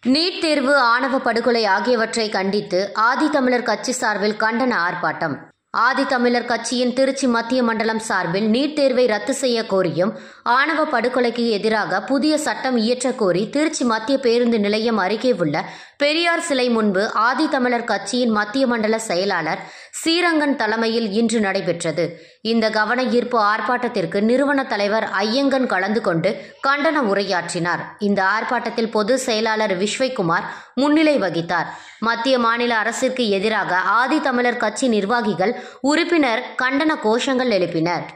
NEET தேர்வு ஆணவ படுகொலை ஆகியவற்றை கண்டித்து ஆதித்தமிழர் கட்சி சார்பில் கண்டன ஆர்ப்பாட்டம் ஆதித்தமிழர் கட்சியின் திருச்சி மத்திய மண்டலம் சார்பில் நீட் தேர்வை ரத்து செய்ய கோரியும் ஆணவ படுகொலைக்கு எதிராக புதிய சட்டம் இயற்றக் கோரி திருச்சி மத்திய பேருந்து நிலையம் அருகே உள்ள பெரியார் சிலை முன்பு ஆதித்தமிழர் கட்சியின் மத்திய மண்டல செயலாளர் ஸ்ரீரங்கன் தலைமையில் இன்று நடைபெற்றது இந்த கவன ஈர்ப்பு ஆர்ப்பாட்டத்திற்கு நிறுவன தலைவர் ஐயங்கன் கலந்து கொண்டு கண்டன உரையாற்றினார் இந்த ஆர்ப்பாட்டத்தில் பொதுச் செயலாளர் விஸ்வய்குமார் முன்னிலை வகித்தார் மத்திய மாநில அரசிற்கு எதிராக ஆதித்தமிழர் கட்சி நிர்வாகிகள் உறுப்பினர் கண்டன கோஷங்கள் எழுப்பினர்